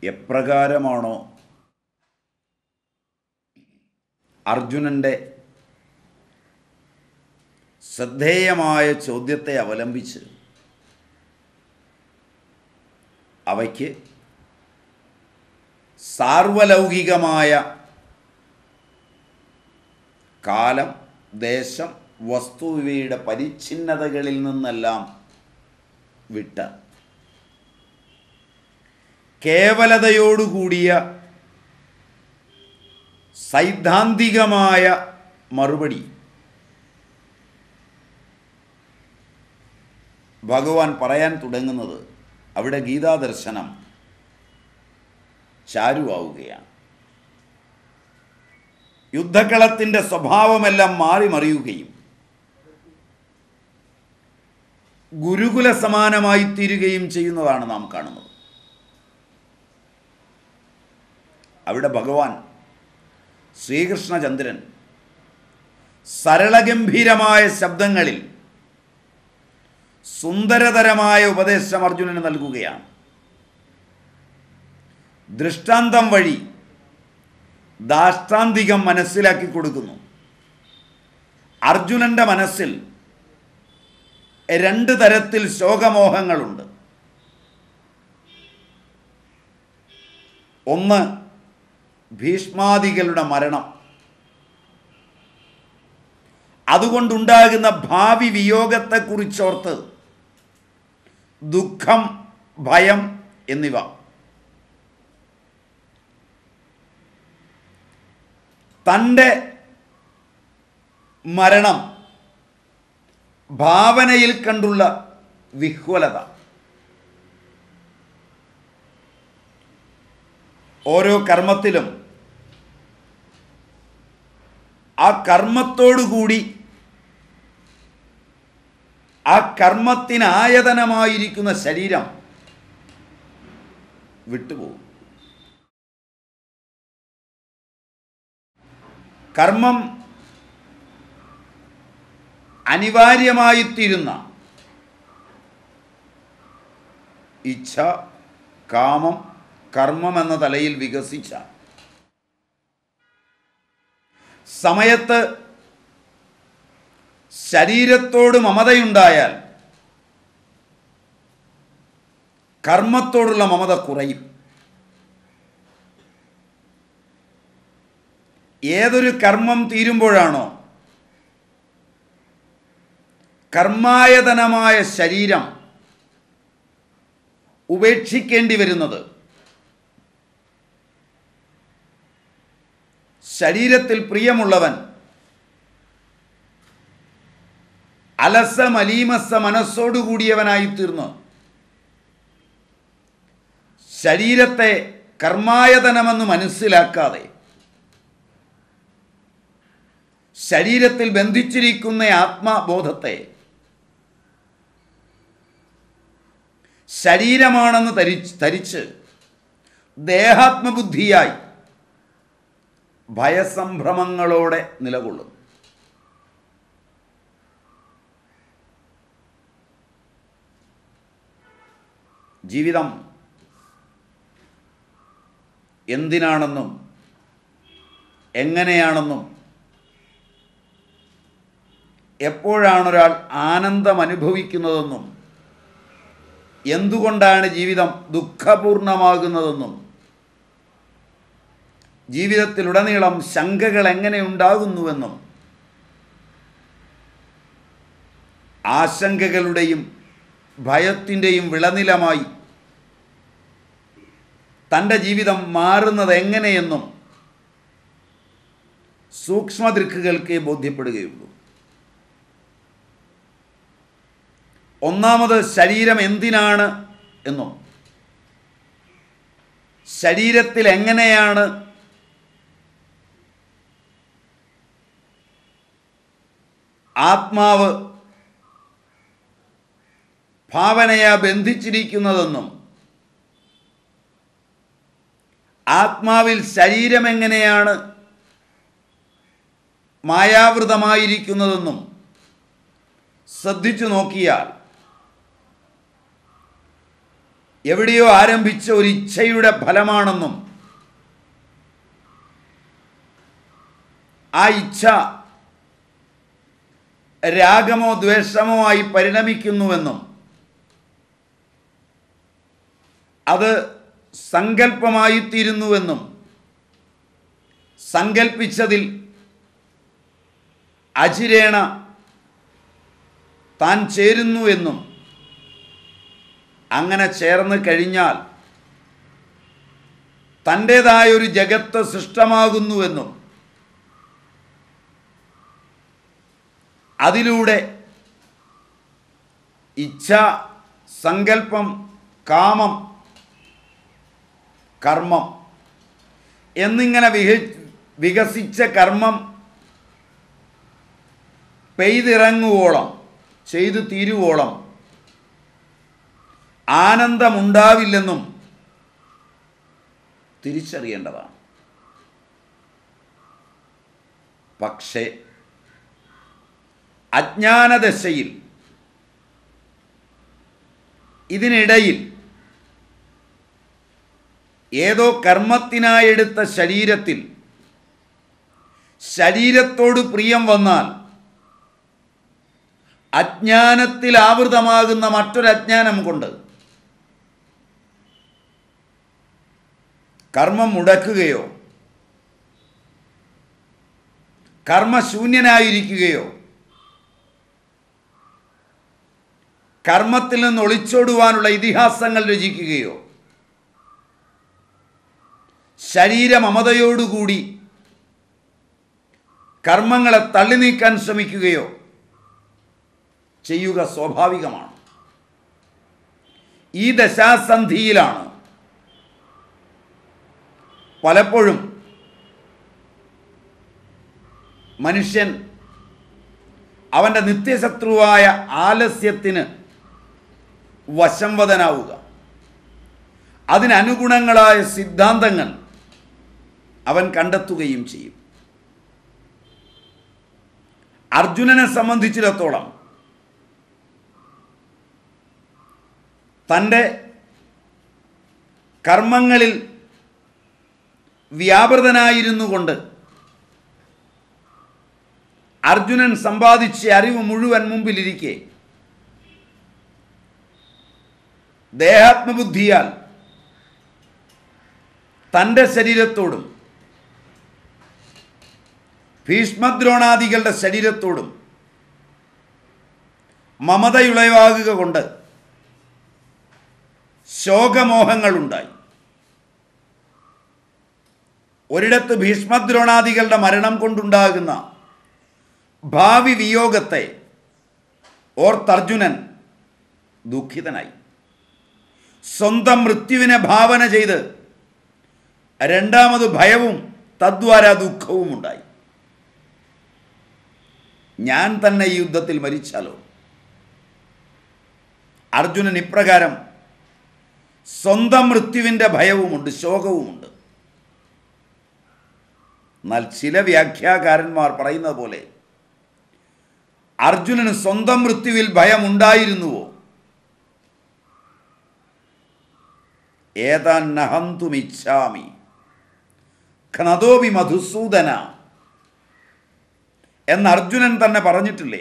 എപ്രകാരമാണോ അർജുനൻ്റെ ശ്രദ്ധേയമായ ചോദ്യത്തെ അവലംബിച്ച് അവയ്ക്ക് സാർവലൗകികമായ കാലം ദേശം വസ്തു ഇവയുടെ പരിച്ഛിന്നതകളിൽ നിന്നെല്ലാം വിട്ട് കേവലതയോടുകൂടിയ സൈദ്ധാന്തികമായ മറുപടി ഭഗവാൻ പറയാൻ തുടങ്ങുന്നത് അവിടെ ഗീതാദർശനം ചാരുവാവുകയാണ് യുദ്ധക്കളത്തിൻ്റെ സ്വഭാവമെല്ലാം മാറി മറിയുകയും ഗുരുകുല സമാനമായി തീരുകയും ചെയ്യുന്നതാണ് നാം കാണുന്നത് അവിടെ ഭഗവാൻ ശ്രീകൃഷ്ണചന്ദ്രൻ സരളഗംഭീരമായ ശബ്ദങ്ങളിൽ സുന്ദരതരമായ ഉപദേശം അർജുനന് നൽകുകയാണ് ദൃഷ്ടാന്തം വഴി ദാഷ്ടാന്തികം മനസ്സിലാക്കി കൊടുക്കുന്നു അർജുനൻ്റെ മനസ്സിൽ രണ്ട് തരത്തിൽ ശോകമോഹങ്ങളുണ്ട് ഒന്ന് ഭീഷ്മാദികളുടെ മരണം അതുകൊണ്ടുണ്ടാകുന്ന ഭാവി വിയോഗത്തെക്കുറിച്ചോർത്ത് ദുഃഖം ഭയം എന്നിവ തൻ്റെ മരണം ഭാവനയിൽ കണ്ടുള്ള വിഹ്വലത ഓരോ കർമ്മത്തിലും ആ കർമ്മത്തോടുകൂടി ആ കർമ്മത്തിനായതനമായിരിക്കുന്ന ശരീരം വിട്ടുപോകും കർമ്മം അനിവാര്യമായിത്തീരുന്ന ഇച്ഛ കാമം കർമ്മം എന്ന തലയിൽ വികസിച്ച സമയത്ത് ശരീരത്തോട് മമതയുണ്ടായാൽ കർമ്മത്തോടുള്ള മമത കുറയും ഏതൊരു കർമ്മം തീരുമ്പോഴാണോ കർമായതനമായ ശരീരം ഉപേക്ഷിക്കേണ്ടി വരുന്നത് ശരീരത്തിൽ പ്രിയമുള്ളവൻ അലസ മലീമസ മനസ്സോടുകൂടിയവനായി തീർന്നു ശരീരത്തെ കർമായതനമെന്ന് മനസ്സിലാക്കാതെ ശരീരത്തിൽ ബന്ധിച്ചിരിക്കുന്ന ആത്മബോധത്തെ ശരീരമാണെന്ന് ധരിച്ച് ധരിച്ച് ദേഹാത്മബുദ്ധിയായി ഭയസംഭ്രമങ്ങളോടെ നിലകൊള്ളും ജീവിതം എന്തിനാണെന്നും എങ്ങനെയാണെന്നും എപ്പോഴാണൊരാൾ ആനന്ദം അനുഭവിക്കുന്നതെന്നും എന്തുകൊണ്ടാണ് ജീവിതം ദുഃഖപൂർണമാകുന്നതെന്നും ജീവിതത്തിലുടനീളം ശങ്കകൾ എങ്ങനെ ഉണ്ടാകുന്നുവെന്നും ആശങ്കകളുടെയും ഭയത്തിൻ്റെയും വിളനിലമായി തൻ്റെ ജീവിതം മാറുന്നത് എങ്ങനെയെന്നും സൂക്ഷ്മദൃക്കുകൾക്ക് ബോധ്യപ്പെടുകയുള്ളൂ ഒന്നാമത് ശരീരം എന്തിനാണ് എന്നും ശരീരത്തിൽ എങ്ങനെയാണ് ആത്മാവ് ഭാവനയാ ബന്ധിച്ചിരിക്കുന്നതെന്നും ആത്മാവിൽ ശരീരം എങ്ങനെയാണ് മായാവൃതമായിരിക്കുന്നതെന്നും ശ്രദ്ധിച്ചു നോക്കിയാൽ എവിടെയോ ആരംഭിച്ച ഒരു ഇച്ഛയുടെ ഫലമാണെന്നും ആ ഇച്ഛ രാഗമോ ദ്വേഷമോ ആയി പരിണമിക്കുന്നുവെന്നും അത് സങ്കല്പമായിത്തീരുന്നുവെന്നും സങ്കൽപ്പിച്ചതിൽ അചിരേണ താൻ ചേരുന്നുവെന്നും അങ്ങനെ ചേർന്ന് കഴിഞ്ഞാൽ തൻ്റേതായ ഒരു ജഗത്ത് സൃഷ്ടമാകുന്നുവെന്നും അതിലൂടെ ഇച്ഛ സങ്കല്പം കാമം കർമ്മം എന്നിങ്ങനെ വിഹ വികസിച്ച കർമ്മം പെയ്തിറങ്ങുവോളം ചെയ്തു തീരുവോളം ആനന്ദമുണ്ടാവില്ലെന്നും തിരിച്ചറിയേണ്ടതാണ് പക്ഷേ അജ്ഞാനദശയിൽ ഇതിനിടയിൽ ഏതോ കർമ്മത്തിനായെടുത്ത ശരീരത്തിൽ ശരീരത്തോട് പ്രിയം വന്നാൽ അജ്ഞാനത്തിൽ ആവൃതമാകുന്ന മറ്റൊരു അജ്ഞാനം കൊണ്ട് കർമ്മം മുടക്കുകയോ കർമ്മശൂന്യനായിരിക്കുകയോ കർമ്മത്തിൽ നിന്ന് ഒളിച്ചോടുവാനുള്ള ഇതിഹാസങ്ങൾ രചിക്കുകയോ ശരീരമമതയോടുകൂടി കർമ്മങ്ങളെ തള്ളി നീക്കാൻ ശ്രമിക്കുകയോ ചെയ്യുക സ്വാഭാവികമാണ് ഈ ദശാസന്ധിയിലാണ് പലപ്പോഴും മനുഷ്യൻ അവൻ്റെ നിത്യശത്രുവായ ആലസ്യത്തിന് വശംവദനാവുക അതിനനുഗുണങ്ങളായ സിദ്ധാന്തങ്ങൾ അവൻ കണ്ടെത്തുകയും ചെയ്യും അർജുനനെ സംബന്ധിച്ചിടത്തോളം തൻ്റെ കർമ്മങ്ങളിൽ വ്യാപൃതനായിരുന്നു കൊണ്ട് അർജുനൻ സമ്പാദിച്ച അറിവ് മുഴുവൻ മുമ്പിലിരിക്കെ ദേഹാത്മബുദ്ധിയാൽ തൻ്റെ ശരീരത്തോടും ഭീഷ്മദ്രോണാദികളുടെ ശരീരത്തോടും മമതയുളവാകുക കൊണ്ട് ശോകമോഹങ്ങളുണ്ടായി ഒരിടത്ത് ഭീഷ്മദ്രോണാദികളുടെ മരണം കൊണ്ടുണ്ടാകുന്ന ഭാവി വിയോഗത്തെ ഓർത്തർജുനൻ ദുഃഖിതനായി സ്വന്തം മൃത്യുവിനെ ഭാവന ചെയ്ത് രണ്ടാമത് ഭയവും തദ്വാര ദുഃഖവും ഉണ്ടായി ഞാൻ തന്നെ ഈ യുദ്ധത്തിൽ മരിച്ചാലോ അർജുനൻ ഇപ്രകാരം സ്വന്തം മൃത്യുവിൻ്റെ ഭയവുമുണ്ട് ശോകവുമുണ്ട് എന്നാൽ ചില വ്യാഖ്യാകാരന്മാർ പറയുന്നത് പോലെ അർജുനന് സ്വന്തം മൃത്യുവിൽ ഭയമുണ്ടായിരുന്നുവോ ഏതാന്നഹന്തുമിച്ഛാമി ഖനതോപി മധുസൂദന എന്ന് അർജുനൻ തന്നെ പറഞ്ഞിട്ടില്ലേ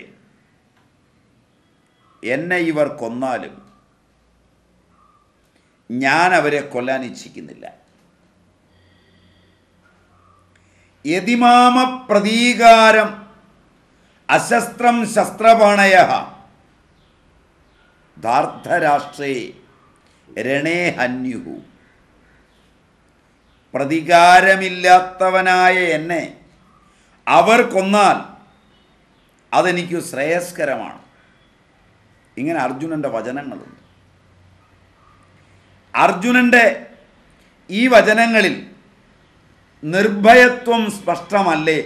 എന്നെ ഇവർ കൊന്നാലും ഞാൻ അവരെ കൊല്ലാൻ ഇച്ഛിക്കുന്നില്ല യതിമാമ പ്രതീകാരം അശസ്ത്രം ശസ്ത്രപാണയ ധാർദ്ധരാഷ്ട്രേ രണേ ഹന്യുഹു പ്രതികാരമില്ലാത്തവനായ എന്നെ അവർ കൊന്നാൽ അതെനിക്ക് ശ്രേയസ്കരമാണ് ഇങ്ങനെ അർജുനൻ്റെ വചനങ്ങളുണ്ട് അർജുനൻ്റെ ഈ വചനങ്ങളിൽ നിർഭയത്വം സ്പഷ്ടമല്ലേ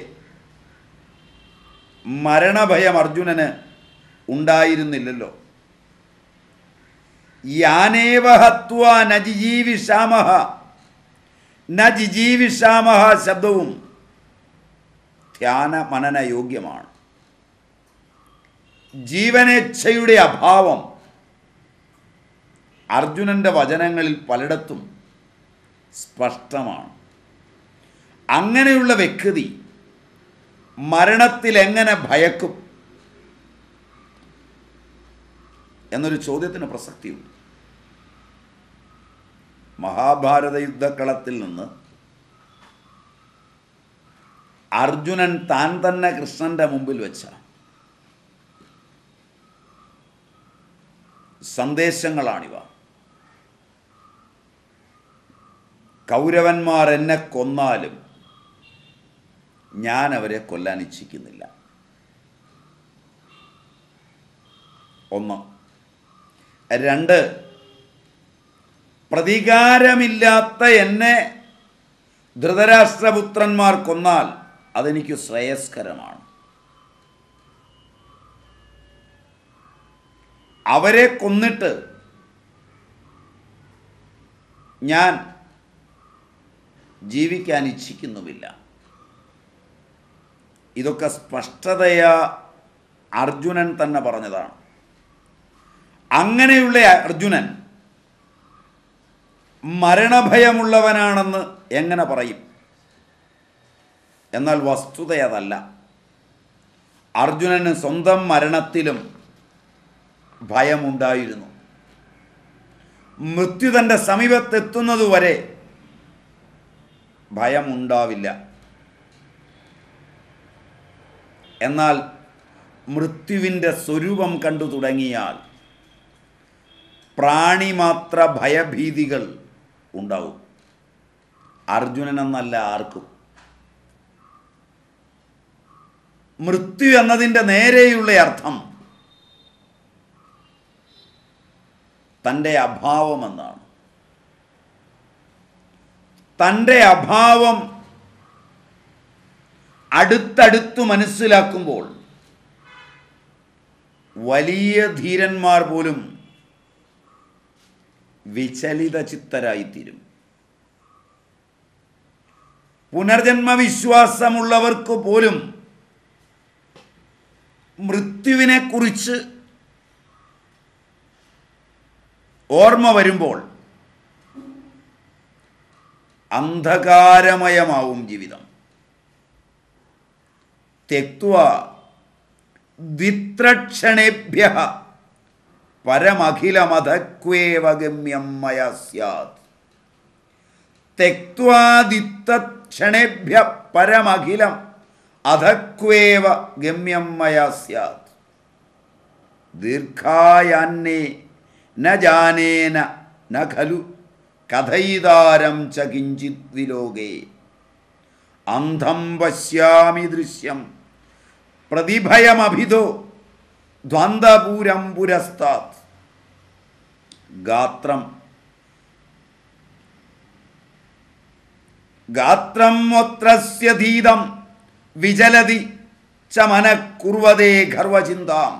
മരണഭയം അർജുനന് ഉണ്ടായിരുന്നില്ലല്ലോ യാനേവ ഹത്വ നജിജീവിഷാമഹ നജിജീവിഷാമഹ ശബ്ദവും ധ്യാന മനന യോഗ്യമാണ് ജീവനേച്ഛയുടെ അഭാവം അർജുനൻ്റെ വചനങ്ങളിൽ പലയിടത്തും സ്പഷ്ടമാണ് അങ്ങനെയുള്ള വ്യക്തി മരണത്തിൽ എങ്ങനെ ഭയക്കും എന്നൊരു ചോദ്യത്തിന് പ്രസക്തിയുണ്ട് മഹാഭാരത യുദ്ധക്കളത്തിൽ നിന്ന് അർജുനൻ താൻ തന്നെ കൃഷ്ണന്റെ മുമ്പിൽ വെച്ച സന്ദേശങ്ങളാണിവ കൗരവന്മാർ എന്നെ കൊന്നാലും ഞാൻ അവരെ കൊല്ലാൻ ഇച്ഛിക്കുന്നില്ല ഒന്ന് രണ്ട് പ്രതികാരമില്ലാത്ത എന്നെ ധൃതരാഷ്ട്രപുത്രന്മാർ കൊന്നാൽ അതെനിക്ക് ശ്രേയസ്കരമാണ് അവരെ കൊന്നിട്ട് ഞാൻ ജീവിക്കാൻ ഇച്ഛിക്കുന്നുമില്ല ഇതൊക്കെ സ്പഷ്ടതയാ അർജുനൻ തന്നെ പറഞ്ഞതാണ് അങ്ങനെയുള്ള അർജുനൻ മരണഭയമുള്ളവനാണെന്ന് എങ്ങനെ പറയും എന്നാൽ വസ്തുത അതല്ല അർജുനന് സ്വന്തം മരണത്തിലും ഭയമുണ്ടായിരുന്നു മൃത്യു തൻ്റെ സമീപത്തെത്തുന്നതുവരെ ഭയമുണ്ടാവില്ല എന്നാൽ മൃത്യുവിൻ്റെ സ്വരൂപം കണ്ടു തുടങ്ങിയാൽ പ്രാണിമാത്ര ഭയഭീതികൾ ഉണ്ടാവും അർജുനനെന്നല്ല ആർക്കും മൃത്യു എന്നതിൻ്റെ നേരെയുള്ള അർത്ഥം തൻ്റെ അഭാവമെന്നാണ് തൻ്റെ അഭാവം അടുത്തടുത്ത് മനസ്സിലാക്കുമ്പോൾ വലിയ ധീരന്മാർ പോലും വിചലിത ചിത്തരായിത്തീരും പുനർജന്മ വിശ്വാസമുള്ളവർക്ക് പോലും മൃത്യുവിനെക്കുറിച്ച് ഓർമ്മ വരുമ്പോൾ അന്ധകാരമയമാവും ജീവിതം തെക്വ ദ്വിത്രക്ഷണേഭ്യ പരമഖിലമധക്വേവ ഗമ്യം മയ സ്യാത് തെക്വാദിത്തക്ഷണേഭ്യ പരമഖിലം അധക്വേവ ഗമ്യം മയ സ്യാത് ദീർഘായാന്നേ ന ജാനേന ന ഖലു കഥയിതാരം ച കിഞ്ചിത് വിലോകേ അന്ധം പശ്യാമി ദൃശ്യം പ്രതിഭയമഭിതോ ദ്വന്ദ്പൂരം പുരസ്താത് ഗാത്രം ഗാത്രം ഒത്രസ്യധീതം വിചലതി ച മനഃകുർവതേ ഗർവചിന്താം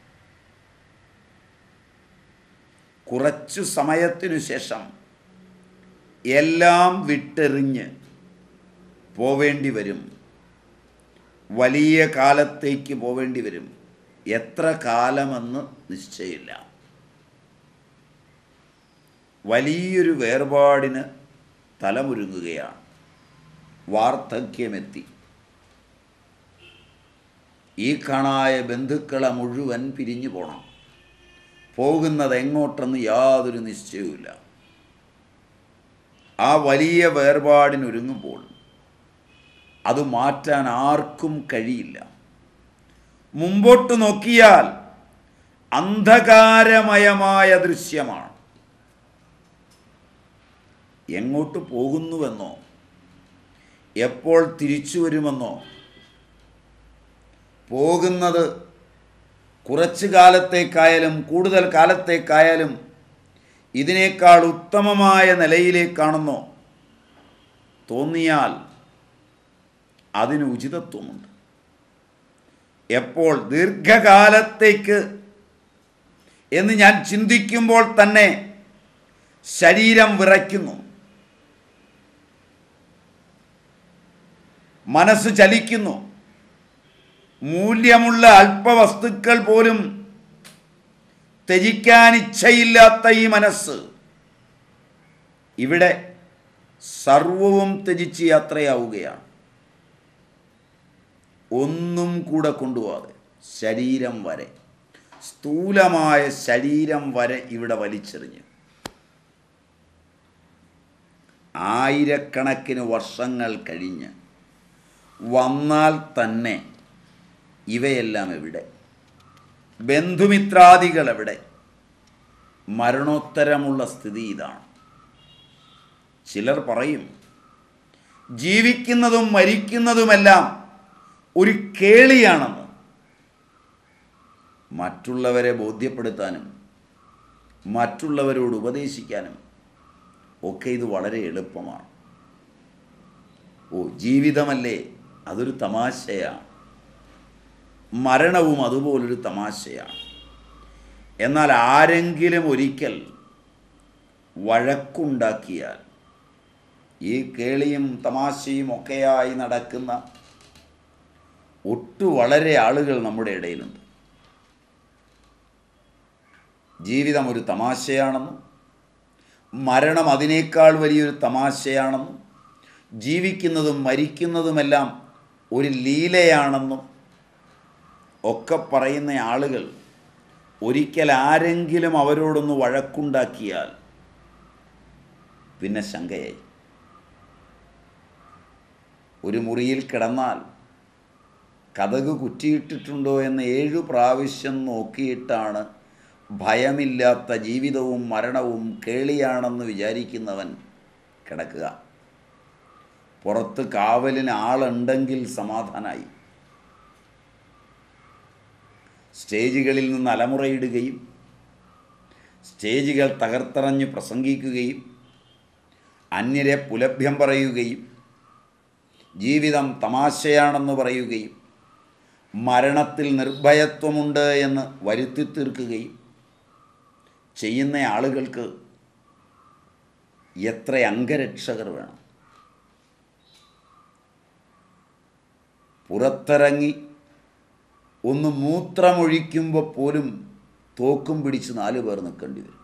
കുറച്ചു സമയത്തിനു ശേഷം എല്ലാം വിട്ടെറിഞ്ഞ് പോവേണ്ടി വരും വലിയ കാലത്തേക്ക് പോവേണ്ടി വരും എത്ര കാലമെന്ന് നിശ്ചയമില്ല വലിയൊരു വേർപാടിന് തലമുരുങ്ങുകയാണ് വാർദ്ധക്യമെത്തി ഈ കാണായ ബന്ധുക്കളെ മുഴുവൻ പിരിഞ്ഞു പോകണം പോകുന്നത് എങ്ങോട്ടെന്ന് യാതൊരു നിശ്ചയവുമില്ല ആ വലിയ വേർപാടിനൊരുങ്ങുമ്പോൾ അത് മാറ്റാൻ ആർക്കും കഴിയില്ല മുമ്പോട്ട് നോക്കിയാൽ അന്ധകാരമയമായ ദൃശ്യമാണ് എങ്ങോട്ട് പോകുന്നുവെന്നോ എപ്പോൾ തിരിച്ചു വരുമെന്നോ പോകുന്നത് കുറച്ച് കാലത്തേക്കായാലും കൂടുതൽ കാലത്തേക്കായാലും ഇതിനേക്കാൾ ഉത്തമമായ നിലയിലേക്കാണെന്നോ തോന്നിയാൽ അതിന് ഉചിതത്വമുണ്ട് എപ്പോൾ ദീർഘകാലത്തേക്ക് എന്ന് ഞാൻ ചിന്തിക്കുമ്പോൾ തന്നെ ശരീരം വിറയ്ക്കുന്നു മനസ്സ് ചലിക്കുന്നു മൂല്യമുള്ള അല്പവസ്തുക്കൾ പോലും ത്യജിക്കാൻ ഇച്ഛയില്ലാത്ത ഈ മനസ്സ് ഇവിടെ സർവവും ത്യജിച്ച് യാത്രയാവുകയാണ് ഒന്നും കൂടെ കൊണ്ടുപോകാതെ ശരീരം വരെ സ്ഥൂലമായ ശരീരം വരെ ഇവിടെ വലിച്ചെറിഞ്ഞ് ആയിരക്കണക്കിന് വർഷങ്ങൾ കഴിഞ്ഞ് വന്നാൽ തന്നെ ഇവയെല്ലാം എവിടെ ബന്ധുമിത്രാദികൾ എവിടെ മരണോത്തരമുള്ള സ്ഥിതി ഇതാണ് ചിലർ പറയും ജീവിക്കുന്നതും മരിക്കുന്നതുമെല്ലാം ഒരു കേളിയാണെന്ന് മറ്റുള്ളവരെ ബോധ്യപ്പെടുത്താനും മറ്റുള്ളവരോട് ഉപദേശിക്കാനും ഒക്കെ ഇത് വളരെ എളുപ്പമാണ് ഓ ജീവിതമല്ലേ അതൊരു തമാശയാണ് മരണവും അതുപോലൊരു തമാശയാണ് എന്നാൽ ആരെങ്കിലും ഒരിക്കൽ വഴക്കുണ്ടാക്കിയാൽ ഈ കേളിയും തമാശയും ഒക്കെയായി നടക്കുന്ന ഒട്ടു വളരെ ആളുകൾ നമ്മുടെ ഇടയിലുണ്ട് ജീവിതം ഒരു തമാശയാണെന്നും മരണം അതിനേക്കാൾ വലിയൊരു തമാശയാണെന്നും ജീവിക്കുന്നതും മരിക്കുന്നതുമെല്ലാം ഒരു ലീലയാണെന്നും ഒക്കെ പറയുന്ന ആളുകൾ ഒരിക്കൽ ആരെങ്കിലും അവരോടൊന്ന് വഴക്കുണ്ടാക്കിയാൽ പിന്നെ ശങ്കയായി ഒരു മുറിയിൽ കിടന്നാൽ കഥക് കുറ്റിയിട്ടിട്ടുണ്ടോ എന്ന് ഏഴു പ്രാവശ്യം നോക്കിയിട്ടാണ് ഭയമില്ലാത്ത ജീവിതവും മരണവും കേളിയാണെന്ന് വിചാരിക്കുന്നവൻ കിടക്കുക പുറത്ത് കാവലിന് ആളുണ്ടെങ്കിൽ സമാധാനമായി സ്റ്റേജുകളിൽ നിന്ന് അലമുറയിടുകയും സ്റ്റേജുകൾ തകർത്തറഞ്ഞ് പ്രസംഗിക്കുകയും അന്യരെ പുലഭ്യം പറയുകയും ജീവിതം തമാശയാണെന്ന് പറയുകയും മരണത്തിൽ നിർഭയത്വമുണ്ട് എന്ന് വരുത്തി തീർക്കുകയും ചെയ്യുന്ന ആളുകൾക്ക് എത്ര അംഗരക്ഷകർ വേണം പുറത്തിറങ്ങി ഒന്ന് മൂത്രമൊഴിക്കുമ്പോൾ പോലും തോക്കും പിടിച്ച് നാല് പേർ നിൽക്കേണ്ടി വരും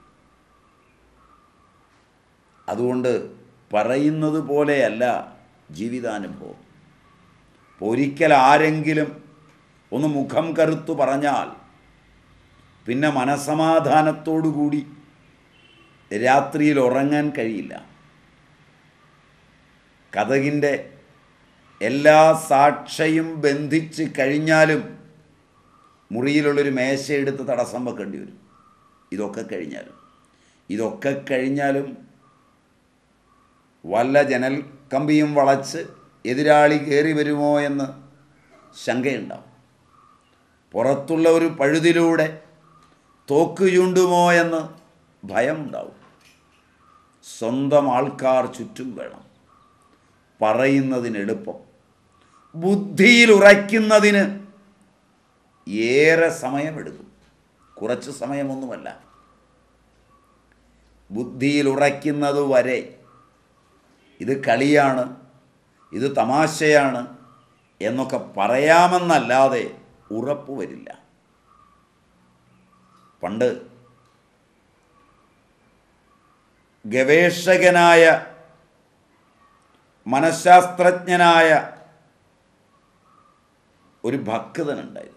അതുകൊണ്ട് പറയുന്നത് പോലെയല്ല ജീവിതാനുഭവം ഒരിക്കൽ ആരെങ്കിലും ഒന്ന് മുഖം കറുത്തു പറഞ്ഞാൽ പിന്നെ മനസമാധാനത്തോടുകൂടി രാത്രിയിൽ ഉറങ്ങാൻ കഴിയില്ല കഥകിൻ്റെ എല്ലാ സാക്ഷയും ബന്ധിച്ച് കഴിഞ്ഞാലും മുറിയിലുള്ളൊരു മേശയെടുത്ത് തടസ്സം വെക്കേണ്ടി വരും ഇതൊക്കെ കഴിഞ്ഞാലും ഇതൊക്കെ കഴിഞ്ഞാലും വല്ല ജനൽ കമ്പിയും വളച്ച് എതിരാളി കയറി വരുമോ എന്ന് ശങ്കയുണ്ടാവും പുറത്തുള്ള ഒരു പഴുതിലൂടെ തോക്ക് ചൂണ്ടുമോ എന്ന് ഭയമുണ്ടാവും സ്വന്തം ആൾക്കാർ ചുറ്റും വേണം പറയുന്നതിന് എളുപ്പം ബുദ്ധിയിൽ ഉറയ്ക്കുന്നതിന് ഏറെ സമയമെടുക്കും കുറച്ച് സമയമൊന്നുമല്ല ബുദ്ധിയിൽ ഉറയ്ക്കുന്നത് വരെ ഇത് കളിയാണ് ഇത് തമാശയാണ് എന്നൊക്കെ പറയാമെന്നല്ലാതെ ഉറപ്പ് വരില്ല പണ്ട് ഗവേഷകനായ മനഃശാസ്ത്രജ്ഞനായ ഒരു ഭക്തനുണ്ടായിരുന്നു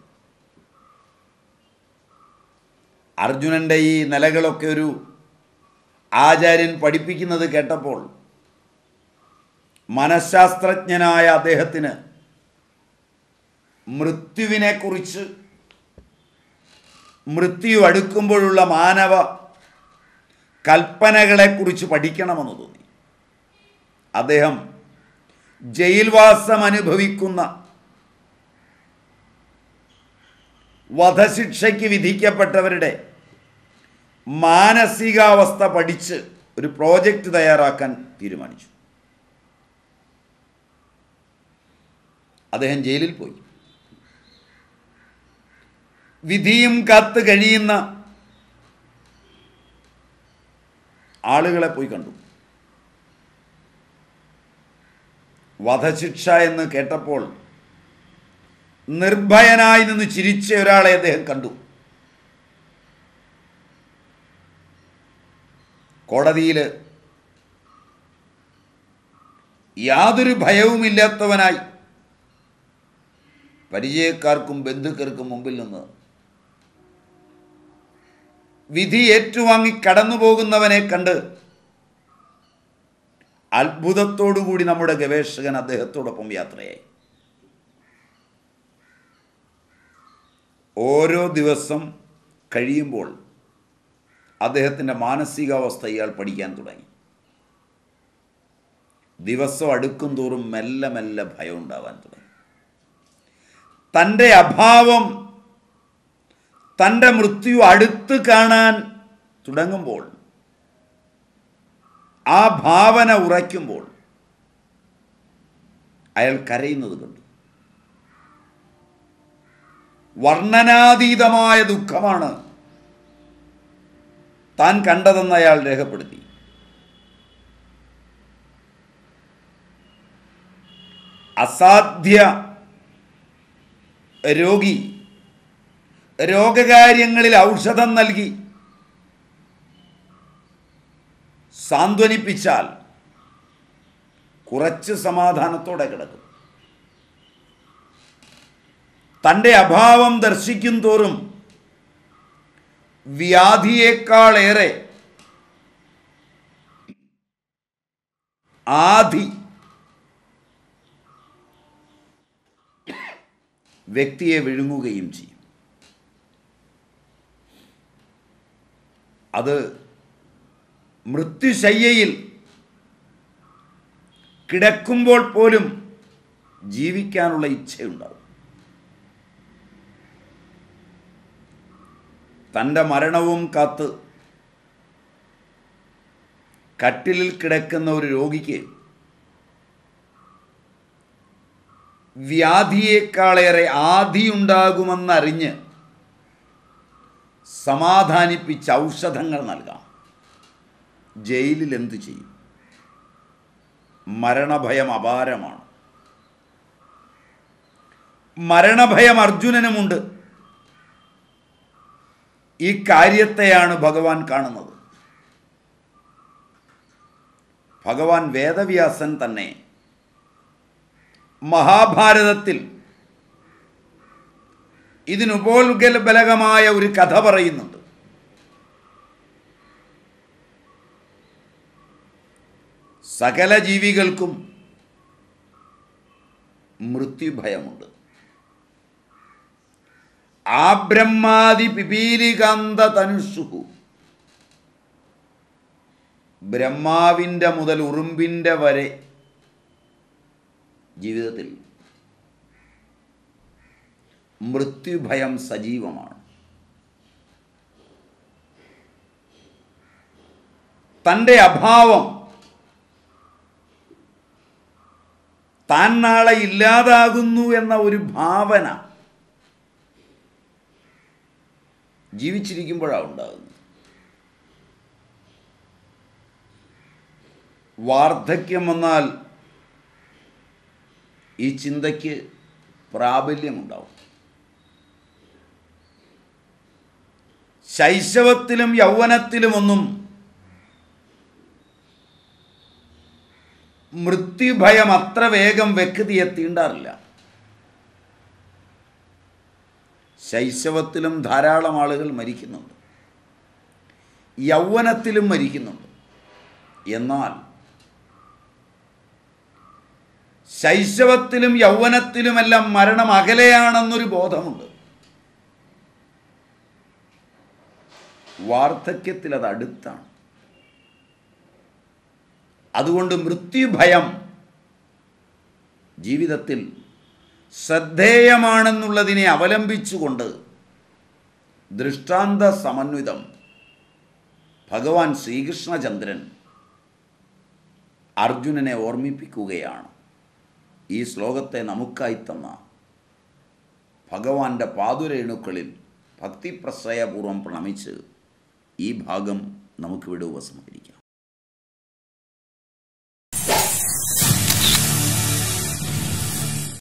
അർജുനൻ്റെ ഈ നിലകളൊക്കെ ഒരു ആചാര്യൻ പഠിപ്പിക്കുന്നത് കേട്ടപ്പോൾ മനഃശാസ്ത്രജ്ഞനായ അദ്ദേഹത്തിന് മൃത്യുവിനെക്കുറിച്ച് മൃത്യു അടുക്കുമ്പോഴുള്ള മാനവ കൽപ്പനകളെക്കുറിച്ച് പഠിക്കണമെന്ന് തോന്നി അദ്ദേഹം ജയിൽവാസം അനുഭവിക്കുന്ന വധശിക്ഷയ്ക്ക് വിധിക്കപ്പെട്ടവരുടെ മാനസികാവസ്ഥ പഠിച്ച് ഒരു പ്രോജക്റ്റ് തയ്യാറാക്കാൻ തീരുമാനിച്ചു അദ്ദേഹം ജയിലിൽ പോയി വിധിയും കാത്ത് കഴിയുന്ന ആളുകളെ പോയി കണ്ടു വധശിക്ഷ എന്ന് കേട്ടപ്പോൾ നിർഭയനായി നിന്ന് ചിരിച്ച ഒരാളെ അദ്ദേഹം കണ്ടു കോടതിയിൽ യാതൊരു ഭയവുമില്ലാത്തവനായി പരിചയക്കാർക്കും ബന്ധുക്കൾക്കും മുമ്പിൽ നിന്ന് വിധി ഏറ്റുവാങ്ങി കടന്നു പോകുന്നവനെ കണ്ട് അത്ഭുതത്തോടുകൂടി നമ്മുടെ ഗവേഷകൻ അദ്ദേഹത്തോടൊപ്പം യാത്രയായി ഓരോ ദിവസം കഴിയുമ്പോൾ അദ്ദേഹത്തിൻ്റെ മാനസികാവസ്ഥ ഇയാൾ പഠിക്കാൻ തുടങ്ങി ദിവസം അടുക്കും തോറും മെല്ലെ മെല്ലെ ഭയം ഉണ്ടാവാൻ തുടങ്ങി തൻ്റെ അഭാവം തൻ്റെ മൃത്യു അടുത്ത് കാണാൻ തുടങ്ങുമ്പോൾ ആ ഭാവന ഉറയ്ക്കുമ്പോൾ അയാൾ കരയുന്നത് കണ്ടു വർണ്ണനാതീതമായ ദുഃഖമാണ് താൻ കണ്ടതെന്ന് അയാൾ രേഖപ്പെടുത്തി അസാധ്യ രോഗി രോഗകാര്യങ്ങളിൽ ഔഷധം നൽകി സാന്ത്വനിപ്പിച്ചാൽ കുറച്ച് സമാധാനത്തോടെ കിടക്കും തൻ്റെ അഭാവം ദർശിക്കും തോറും വ്യാധിയേക്കാളേറെ ആധി വ്യക്തിയെ വിഴുങ്ങുകയും ചെയ്യും അത് മൃത്യുശയ്യയിൽ കിടക്കുമ്പോൾ പോലും ജീവിക്കാനുള്ള ഇച്ഛയുണ്ടാവും തൻ്റെ മരണവും കാത്ത് കട്ടിലിൽ കിടക്കുന്ന ഒരു രോഗിക്ക് വ്യാധിയേക്കാളേറെ ആധിയുണ്ടാകുമെന്നറിഞ്ഞ് സമാധാനിപ്പിച്ച് ഔഷധങ്ങൾ നൽകാം ജയിലിൽ എന്തു ചെയ്യും മരണഭയം അപാരമാണ് മരണഭയം അർജുനനുമുണ്ട് ഈ കാര്യത്തെയാണ് ഭഗവാൻ കാണുന്നത് ഭഗവാൻ വേദവ്യാസൻ തന്നെ മഹാഭാരതത്തിൽ ഇതിനുപോൽബലകമായ ഒരു കഥ പറയുന്നുണ്ട് സകല ജീവികൾക്കും മൃത്യുഭയമുണ്ട് ആ ബ്രഹ്മാതി പിപീലികാന്ത തനുഷുഹു ബ്രഹ്മാവിൻ്റെ മുതൽ ഉറുമ്പിൻ്റെ വരെ ജീവിതത്തിൽ മൃത്യുഭയം സജീവമാണ് തൻ്റെ അഭാവം താൻ നാളെ ഇല്ലാതാകുന്നു എന്ന ഒരു ഭാവന ജീവിച്ചിരിക്കുമ്പോഴാണ് ഉണ്ടാകുന്നത് വാർദ്ധക്യം വന്നാൽ ഈ ചിന്തയ്ക്ക് പ്രാബല്യമുണ്ടാവും ശൈശവത്തിലും യൗവനത്തിലുമൊന്നും മൃത്യുഭയം അത്ര വേഗം വ്യക്തിയെ തീണ്ടാറില്ല ശൈശവത്തിലും ധാരാളം ആളുകൾ മരിക്കുന്നുണ്ട് യൗവനത്തിലും മരിക്കുന്നുണ്ട് എന്നാൽ ശൈശവത്തിലും യൗവനത്തിലുമെല്ലാം മരണം അകലെയാണെന്നൊരു ബോധമുണ്ട് വാർദ്ധക്യത്തിൽ അത് അടുത്താണ് അതുകൊണ്ട് മൃത്യുഭയം ജീവിതത്തിൽ ശ്രദ്ധേയമാണെന്നുള്ളതിനെ അവലംബിച്ചുകൊണ്ട് ദൃഷ്ടാന്ത സമന്വിതം ഭഗവാൻ ശ്രീകൃഷ്ണചന്ദ്രൻ അർജുനനെ ഓർമ്മിപ്പിക്കുകയാണ് ഈ ശ്ലോകത്തെ നമുക്കായി തന്ന ഭഗവാന്റെ പാതുരേണുക്കളിൽ ഭക്തിപ്രശ്രയപൂർവം പ്രണമിച്ച് ഈ ഭാഗം നമുക്കിവിടെ ഉപസംഹരിക്കാം